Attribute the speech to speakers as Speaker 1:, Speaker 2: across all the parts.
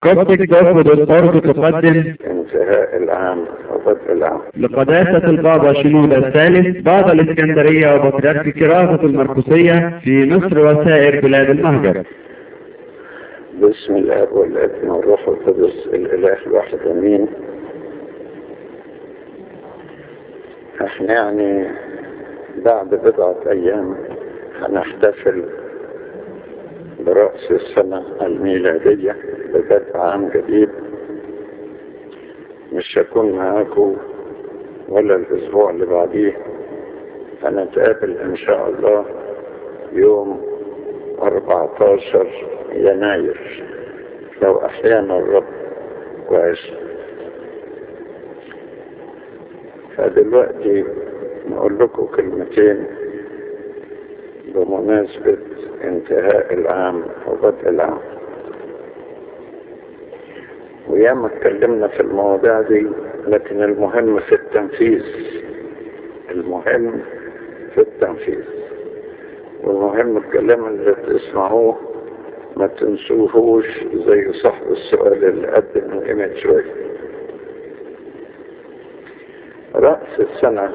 Speaker 1: كوبتك دوت أورج تقدم
Speaker 2: انتهاء العام وبدء العام
Speaker 1: لقداسة البابا شنود الثالث بابا الإسكندرية وبطريرك كرافة المرقسية في مصر وسائر بلاد المهجر
Speaker 2: بسم الاب والابن والروح القدس الاله الواحد امين احنا يعني بعد بضعة ايام هنحتفل برأس السنة الميلادية ببدء عام جديد مش هكون معاكم ولا الاسبوع اللي بعديه هنتقابل ان شاء الله يوم 14 يناير لو احيانا الرب كويس فدلوقتي نقول لكم كلمتين بمناسبة انتهاء العام وبدء العام وياما اتكلمنا في المواضيع دي لكن المهم في التنفيذ المهم في التنفيذ والمهم الكلام اللي تسمعوه ما تنسوهوش زي صاحب السؤال اللي قدم من قيمة شوية رأس السنة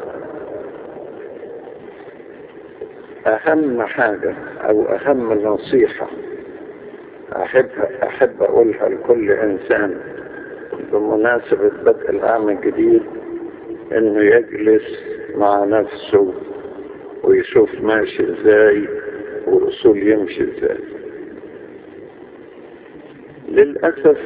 Speaker 2: أهم حاجة أو أهم نصيحة أحب أحب أقولها لكل إنسان بمناسبة بدء العام الجديد إنه يجلس مع نفسه ويشوف ماشي إزاي وأصول يمشي إزاي للأسف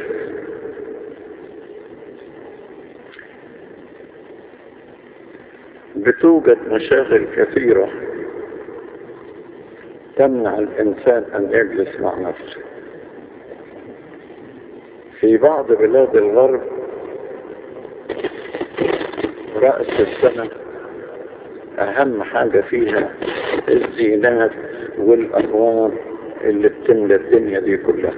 Speaker 2: بتوجد مشاغل كثيرة تمنع الإنسان أن يجلس مع نفسه في بعض بلاد الغرب رأس السنة أهم حاجة فيها الزينات والأنوار اللي بتملى الدنيا دي كلها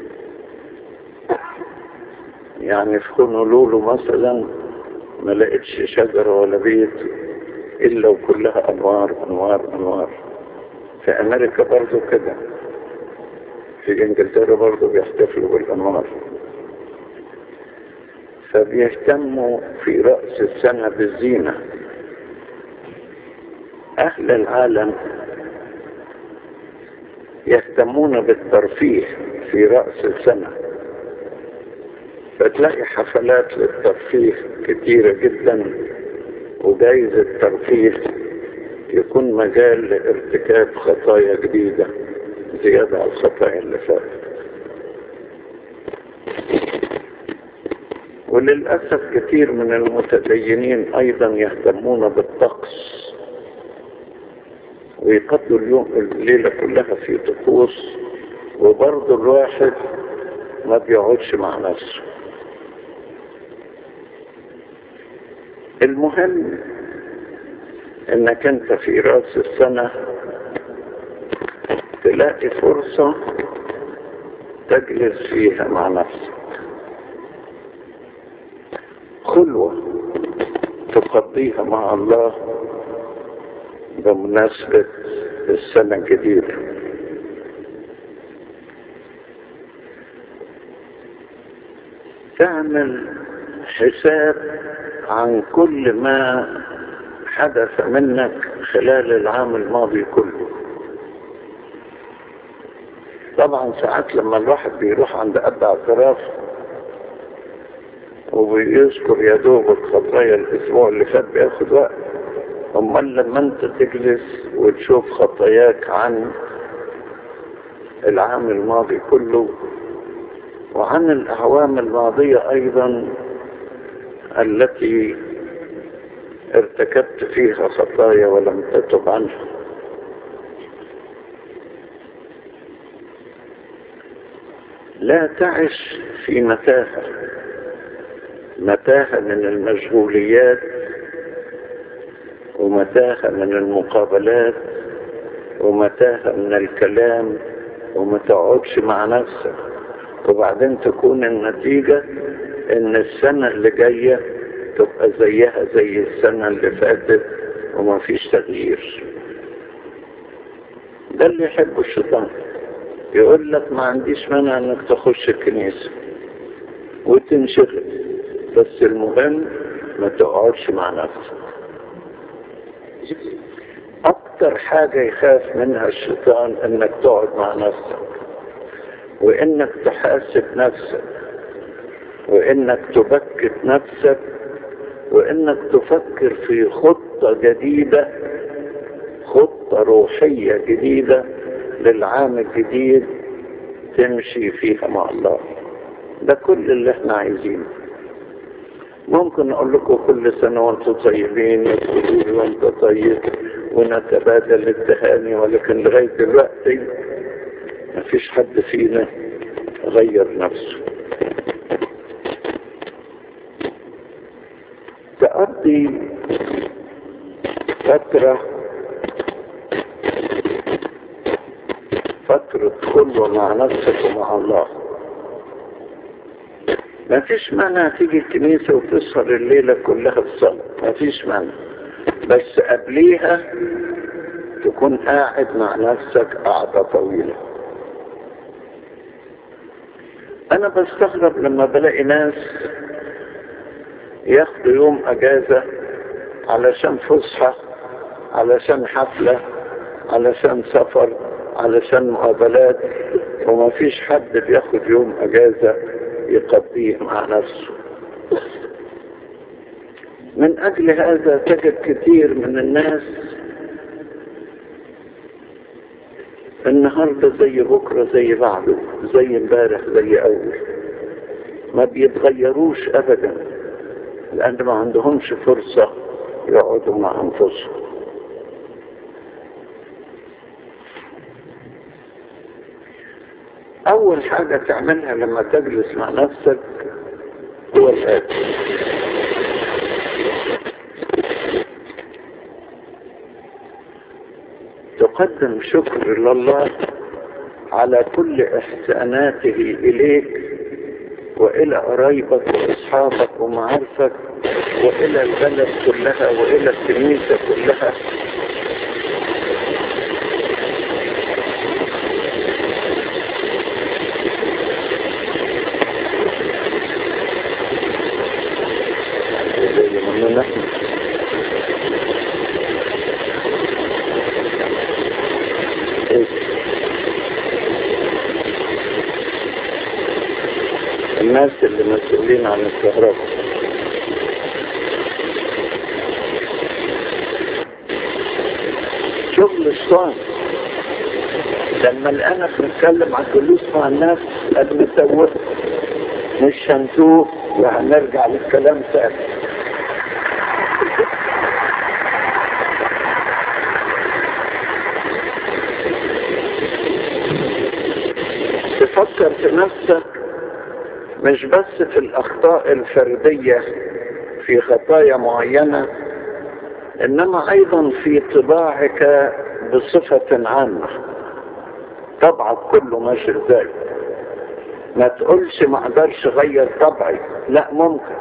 Speaker 2: يعني في هونولولو مثلا ما لقيتش شجرة ولا بيت إلا وكلها أنوار أنوار أنوار في أمريكا برضو كده في إنجلترا برضو بيحتفلوا بالأنوار فبيهتموا في رأس السنة بالزينة أهل العالم يهتمون بالترفيه في رأس السنة فتلاقي حفلات للترفيه كتيرة جدا وجايز الترفيه يكون مجال لارتكاب خطايا جديدة زيادة على الخطايا اللي فاتت وللأسف كثير من المتدينين أيضا يهتمون بالطقس ويقضوا اليوم الليلة كلها في طقوس وبرضه الواحد ما بيقعدش مع نفسه المهم انك انت في راس السنة تلاقي فرصة تجلس فيها مع نفسك خلوة تقضيها مع الله بمناسبة السنة الجديدة تعمل حساب عن كل ما حدث منك خلال العام الماضي كله طبعا ساعات لما الواحد بيروح عند أب اعتراف وبيذكر يا دوب الخطايا الأسبوع اللي فات بياخد وقت أمال لما أنت تجلس وتشوف خطاياك عن العام الماضي كله وعن الأعوام الماضية أيضا التي ارتكبت فيها خطايا ولم تتب عنها لا تعش في متاهة متاهة من المشغوليات ومتاهة من المقابلات ومتاهة من الكلام وما تقعدش مع نفسك وبعدين تكون النتيجة ان السنة اللي جاية تبقى زيها زي السنة اللي فاتت وما فيش تغيير ده اللي يحبه الشيطان يقول لك ما عنديش مانع انك تخش الكنيسة وتنشغل بس المهم ما تقعدش مع نفسك اكتر حاجة يخاف منها الشيطان انك تقعد مع نفسك وانك تحاسب نفسك وانك تبكت نفسك وانك تفكر في خطة جديدة خطة روحية جديدة للعام الجديد تمشي فيها مع الله ده كل اللي احنا عايزينه ممكن اقول لكم كل سنة وانتم طيبين وتقولوا لي وانت طيب ونتبادل التهاني ولكن لغاية دلوقتي ما فيش حد فينا غير نفسه تقضي فترة فترة خلوة مع نفسك ومع الله ما فيش مانع تيجي الكنيسة وتسهر الليلة كلها الصلاة ما فيش مانع بس قبليها تكون قاعد مع نفسك قعدة طويلة انا بستغرب لما بلاقي ناس ياخدوا يوم اجازة علشان فسحة علشان حفلة علشان سفر علشان مقابلات وما فيش حد بياخد يوم اجازة يقضيه مع نفسه من اجل هذا تجد كثير من الناس النهاردة زي بكرة زي بعده زي امبارح زي اول ما بيتغيروش ابدا لان ما عندهمش فرصة يقعدوا مع انفسهم اول حاجة تعملها لما تجلس مع نفسك هو الاتي تقدم شكر لله على كل احساناته اليك والى قرايبك واصحابك ومعارفك والى البلد كلها والى الكنيسة كلها الناس اللي مسؤولين عن الكهرباء شغل الصان لما الآن بنتكلم عن فلوس مع الناس قد نسوق مش هنسوق وهنرجع للكلام تاني تفكر في نفسك مش بس في الأخطاء الفردية في خطايا معينة إنما أيضا في طباعك بصفة عامة طبعك كله ماشي ازاي ما تقولش ما اقدرش اغير طبعي لا ممكن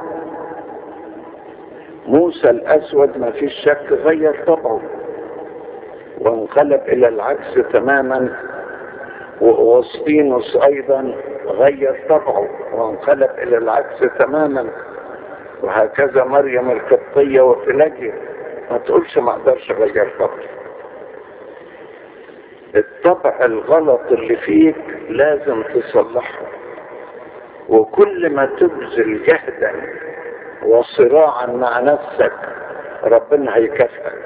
Speaker 2: موسى الاسود ما فيش شك غير طبعه وانقلب الى العكس تماما ووسطينوس ايضا غير طبعه وانقلب الى العكس تماما وهكذا مريم القبطية وفلاجيا ما تقولش ما اقدرش اغير طبعي الطبع الغلط اللي فيك لازم تصلحه وكل ما تبذل جهدا وصراعا مع نفسك ربنا هيكافئك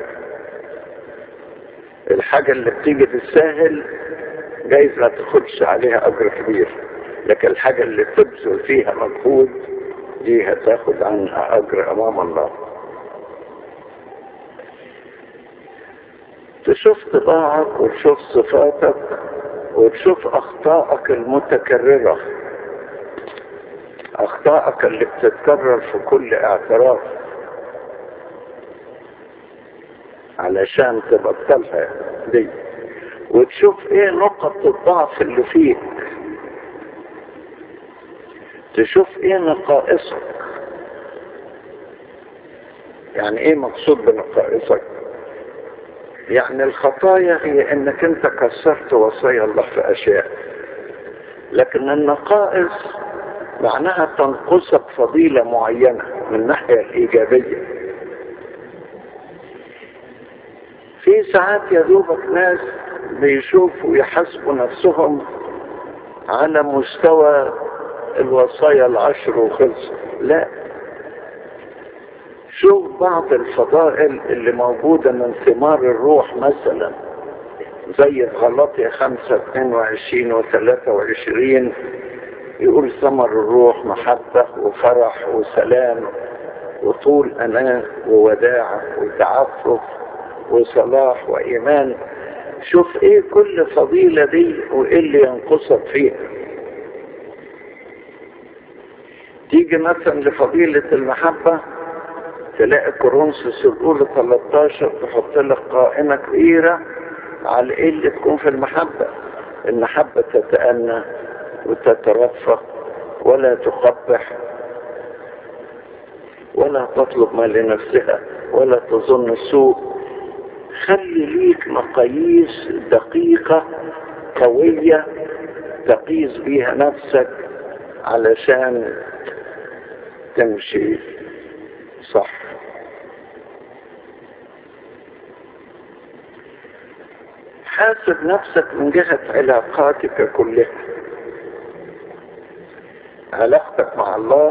Speaker 2: الحاجة اللي بتيجي بالساهل جايز ما تاخدش عليها اجر كبير لكن الحاجة اللي تبذل فيها مجهود دي هتاخد عنها اجر امام الله تشوف طباعك وتشوف صفاتك وتشوف اخطائك المتكررة اخطائك اللي بتتكرر في كل اعتراف علشان تبطلها دي وتشوف ايه نقط الضعف اللي فيك تشوف ايه نقائصك يعني ايه مقصود بنقائصك يعني الخطايا هي انك انت كسرت وصايا الله في اشياء لكن النقائص معناها تنقصك فضيلة معينة من الناحية الإيجابية في ساعات يا دوبك ناس بيشوفوا يحسبوا نفسهم على مستوى الوصايا العشر وخلص لا شوف بعض الفضائل اللي موجودة من ثمار الروح مثلا زي غلطية خمسة اتنين وعشرين وثلاثة وعشرين يقول ثمر الروح محبة وفرح وسلام وطول أمان ووداعة وتعفف وصلاح وإيمان شوف ايه كل فضيلة دي وايه اللي ينقصك فيها تيجي مثلا لفضيلة المحبة تلاقي كورنثوس الأولى 13 تحط لك قائمة كبيرة على ايه اللي تكون في المحبة المحبة تتأنى وتترفق ولا تقبح ولا تطلب ما لنفسها ولا تظن السوء خلي ليك مقاييس دقيقة قوية تقيس بيها نفسك علشان تمشي صح حاسب نفسك من جهة علاقاتك كلها علاقتك مع الله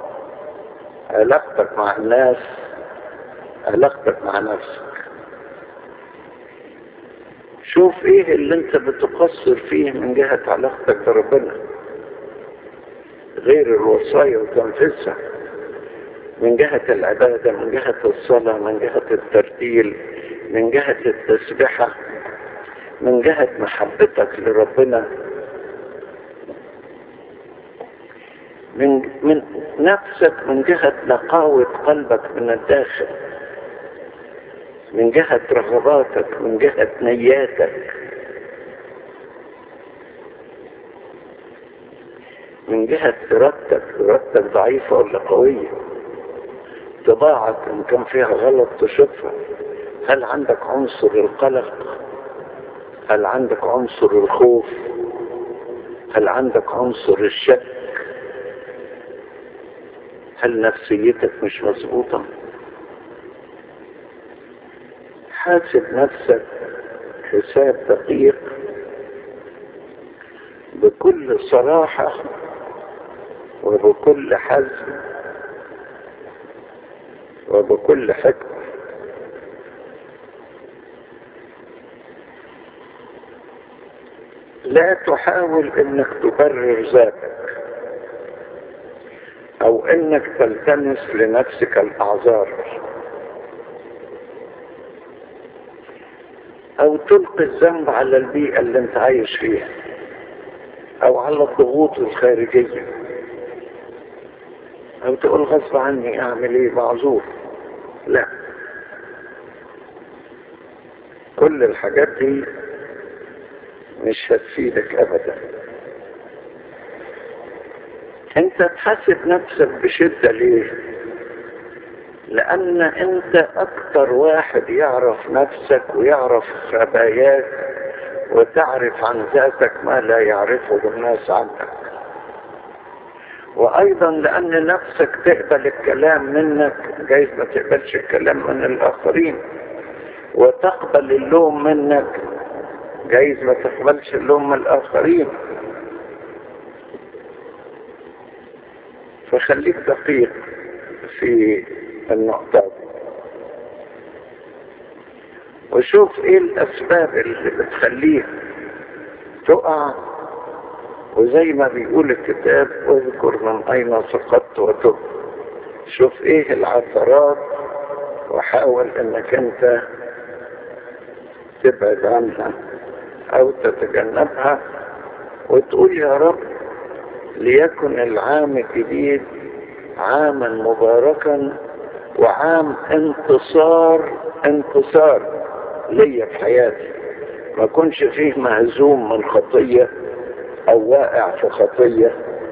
Speaker 2: علاقتك مع الناس علاقتك مع نفسك شوف ايه اللي انت بتقصر فيه من جهة علاقتك بربنا غير الوصايا وتنفيذها من جهة العبادة من جهة الصلاة من جهة الترتيل من جهة التسبحة من جهة محبتك لربنا من من نفسك من جهة نقاوة قلبك من الداخل من جهة رغباتك من جهة نياتك من جهة إرادتك إرادتك ضعيفة ولا قوية طباعك إن كان فيها غلط تشوفها هل عندك عنصر القلق هل عندك عنصر الخوف هل عندك عنصر الشك هل نفسيتك مش مظبوطة حاسب نفسك حساب دقيق بكل صراحة وبكل حزم وبكل حكمة لا تحاول انك تبرر ذاتك او انك تلتمس لنفسك الاعذار او تلقي الذنب على البيئة اللي انت عايش فيها او على الضغوط الخارجية او تقول غصب عني اعمل ايه معذور لا كل الحاجات دي مش هتفيدك ابدا انت تحاسب نفسك بشدة ليه لان انت اكتر واحد يعرف نفسك ويعرف خباياك وتعرف عن ذاتك ما لا يعرفه الناس عنك وايضا لان نفسك تقبل الكلام منك جايز ما تقبلش الكلام من الاخرين وتقبل اللوم منك جايز ما تقبلش اللوم من الاخرين فخليك دقيق في النقطة دي وشوف ايه الاسباب اللي بتخليك تقع وزي ما بيقول الكتاب اذكر من اين سقطت وتب شوف ايه العثرات وحاول انك انت تبعد عنها او تتجنبها وتقول يا رب ليكن العام الجديد عاما مباركا وعام انتصار انتصار ليا في حياتي ما كنش فيه مهزوم من خطية او واقع في خطية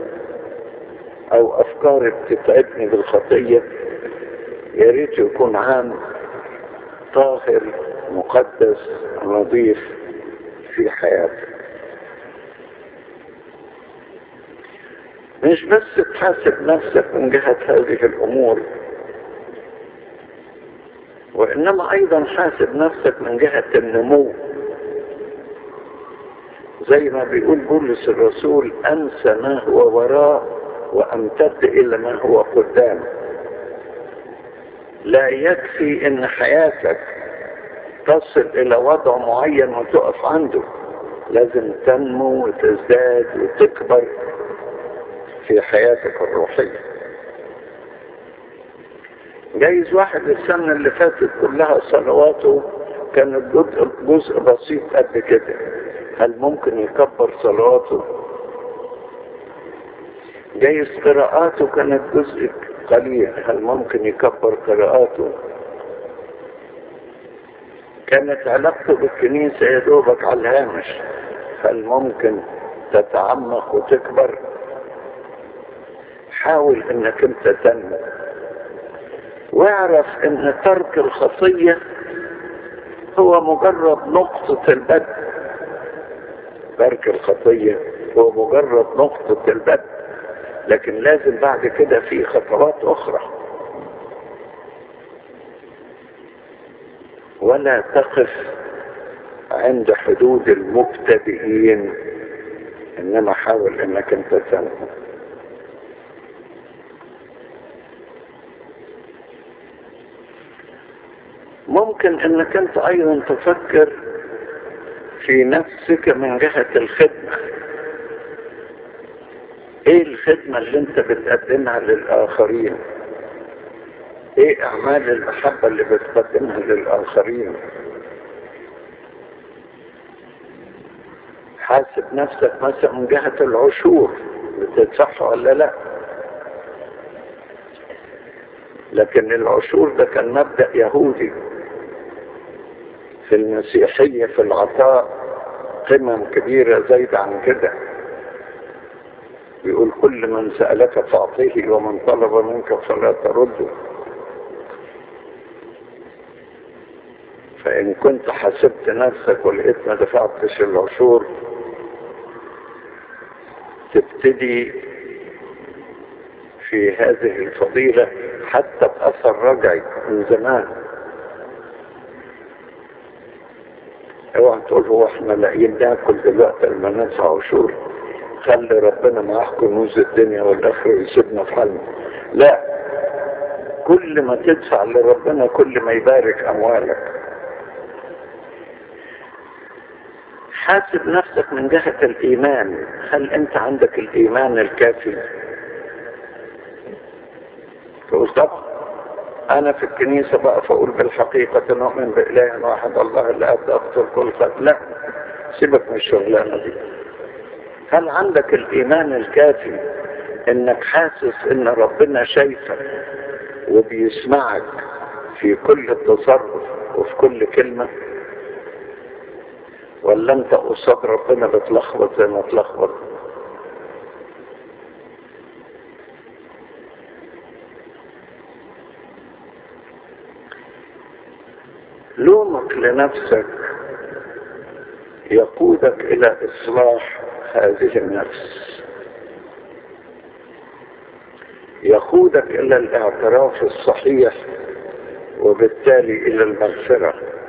Speaker 2: او افكار بتتعبني بالخطية يا ريت يكون عام طاهر مقدس نظيف في حياتي مش بس تحاسب نفسك من جهة هذه الأمور وإنما أيضا حاسب نفسك من جهة النمو زي ما بيقول بولس الرسول أنسى ما هو وراء وأمتد إلى ما هو قدام لا يكفي إن حياتك تصل إلى وضع معين وتقف عنده لازم تنمو وتزداد وتكبر في حياتك الروحية جايز واحد السنة اللي فاتت كلها صلواته كانت جزء, جزء بسيط قد كده هل ممكن يكبر صلواته جايز قراءاته كانت جزء قليل هل ممكن يكبر قراءاته كانت علاقته بالكنيسة يا دوبك على الهامش هل ممكن تتعمق وتكبر حاول انك انت تنمو واعرف ان ترك الخطية هو مجرد نقطة البدء ترك الخطية هو مجرد نقطة البدء لكن لازم بعد كده في خطوات اخرى ولا تقف عند حدود المبتدئين انما حاول انك انت تنمو ممكن انك انت ايضا تفكر في نفسك من جهة الخدمة ايه الخدمة اللي انت بتقدمها للاخرين ايه اعمال المحبة اللي بتقدمها للاخرين حاسب نفسك مثلا من جهة العشور بتدفعها ولا لا لكن العشور ده كان مبدأ يهودي في المسيحية في العطاء قمم كبيرة زايدة عن كده بيقول كل من سألك فأعطيه ومن طلب منك فلا ترده فإن كنت حسبت نفسك ولقيت ما دفعتش العشور تبتدي في هذه الفضيلة حتى بأثر رجعي من زمان اوعى تقول هو احنا لاقيين ناكل دلوقتي لما ندفع عشور خلي ربنا معاه كنوز الدنيا والاخره يسيبنا في حالنا لا كل ما تدفع لربنا كل ما يبارك اموالك حاسب نفسك من جهة الإيمان هل أنت عندك الإيمان الكافي تقول طبعا أنا في الكنيسة بقى فأقول بالحقيقة نؤمن بإله واحد الله اللي أبدأ أقتل كل خلق لا سيبك من الشغلانة دي هل عندك الإيمان الكافي إنك حاسس إن ربنا شايفك وبيسمعك في كل تصرف وفي كل كلمة ولا انت قصاد ربنا بتلخبط زي ما تلخبط لومك لنفسك يقودك الى اصلاح هذه النفس يقودك الى الاعتراف الصحيح وبالتالي الى المغفره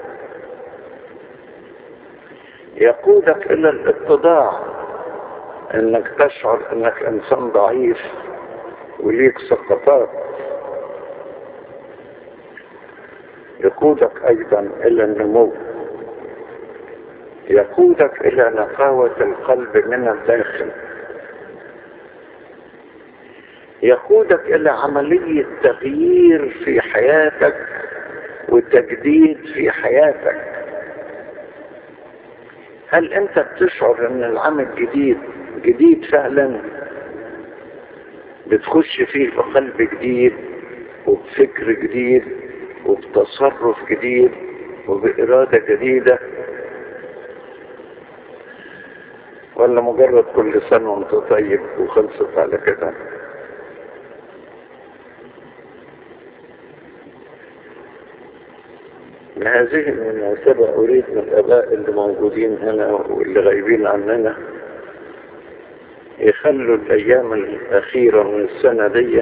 Speaker 2: يقودك الى الاتضاع انك تشعر انك انسان ضعيف وليك سقطات يقودك ايضا الى النمو يقودك الى نقاوة القلب من الداخل يقودك الى عملية تغيير في حياتك وتجديد في حياتك هل انت بتشعر ان العمل جديد جديد فعلا بتخش فيه بقلب جديد وبفكر جديد وبتصرف جديد وبإرادة جديدة ولا مجرد كل سنة وانت طيب وخلصت على كده بهذه المناسبة أريد من الآباء اللي موجودين هنا واللي غايبين عننا يخلوا الأيام الأخيرة من السنة دي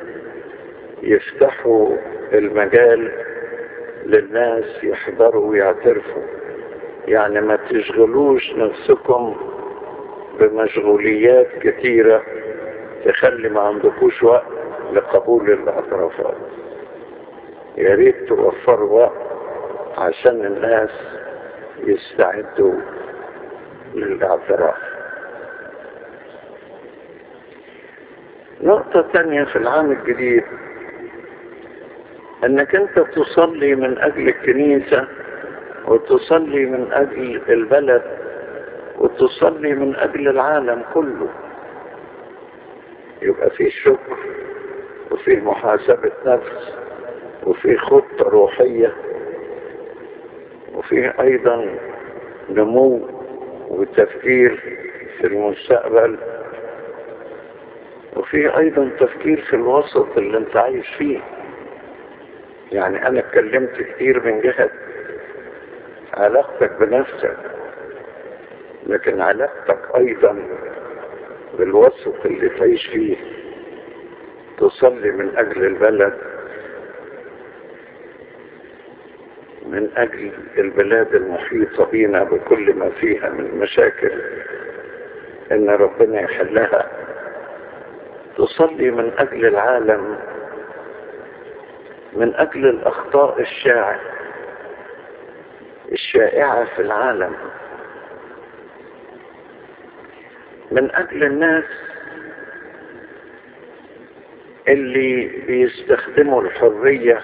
Speaker 2: يفتحوا المجال للناس يحضروا ويعترفوا يعني ما تشغلوش نفسكم بمشغوليات كثيرة تخلي ما عندكوش وقت لقبول الاعترافات يا ريت توفروا وقت عشان الناس يستعدوا للاعتراف نقطة تانية في العام الجديد انك انت تصلي من اجل الكنيسة وتصلي من اجل البلد وتصلي من اجل العالم كله يبقى في شكر وفي محاسبة نفس وفي خطة روحية وفي ايضا نمو وتفكير في المستقبل وفي ايضا تفكير في الوسط اللي انت عايش فيه يعني انا اتكلمت كتير من جهة علاقتك بنفسك لكن علاقتك ايضا بالوسط اللي تعيش فيه تصلي من اجل البلد من اجل البلاد المحيطة بينا بكل ما فيها من مشاكل ان ربنا يحلها تصلي من اجل العالم من اجل الاخطاء الشائعة الشائعة في العالم من اجل الناس اللي بيستخدموا الحرية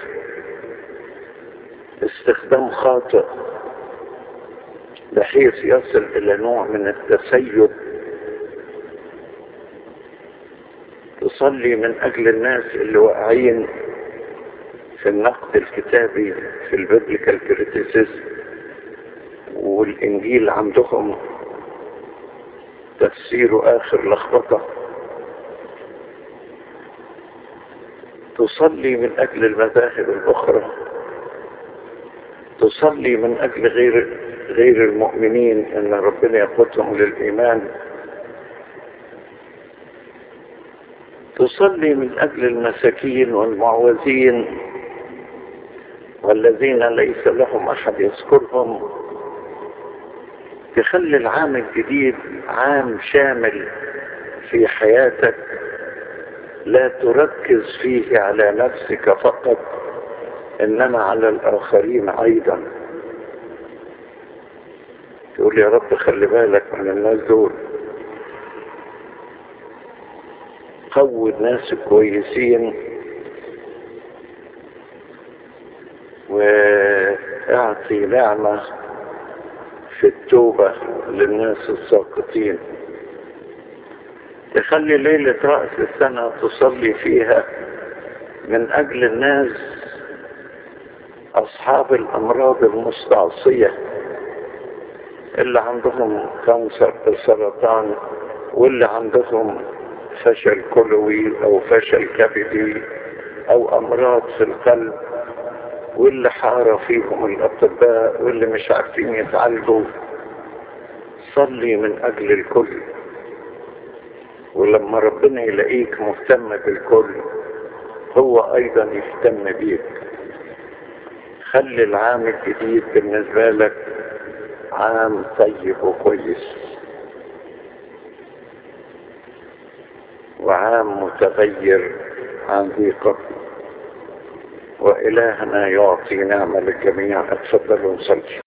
Speaker 2: استخدام خاطئ بحيث يصل الى نوع من التسيب تصلي من اجل الناس اللي واقعين في النقد الكتابي في البيبليكال كريتيسيزم والانجيل عندهم تفسيره اخر لخبطه تصلي من اجل المذاهب الاخرى تصلي من اجل غير غير المؤمنين ان ربنا يقودهم للايمان تصلي من اجل المساكين والمعوزين والذين ليس لهم احد يذكرهم تخلي العام الجديد عام شامل في حياتك لا تركز فيه على نفسك فقط انما على الاخرين ايضا تقول يا رب خلي بالك من الناس دول قوي الناس كويسين واعطي نعمة في التوبة للناس الساقطين تخلي ليلة رأس السنة تصلي فيها من أجل الناس أصحاب الأمراض المستعصية اللي عندهم كانسر السرطان واللي عندهم فشل كلوي أو فشل كبدي أو أمراض في القلب واللي حار فيهم الأطباء واللي مش عارفين يتعالجوا صلي من أجل الكل ولما ربنا يلاقيك مهتم بالكل هو أيضا يهتم بيك خلي العام الجديد بالنسبة لك عام طيب وكويس وعام متغير عن ذي قبل وإلهنا يعطي نعمة للجميع اتفضلوا نصلي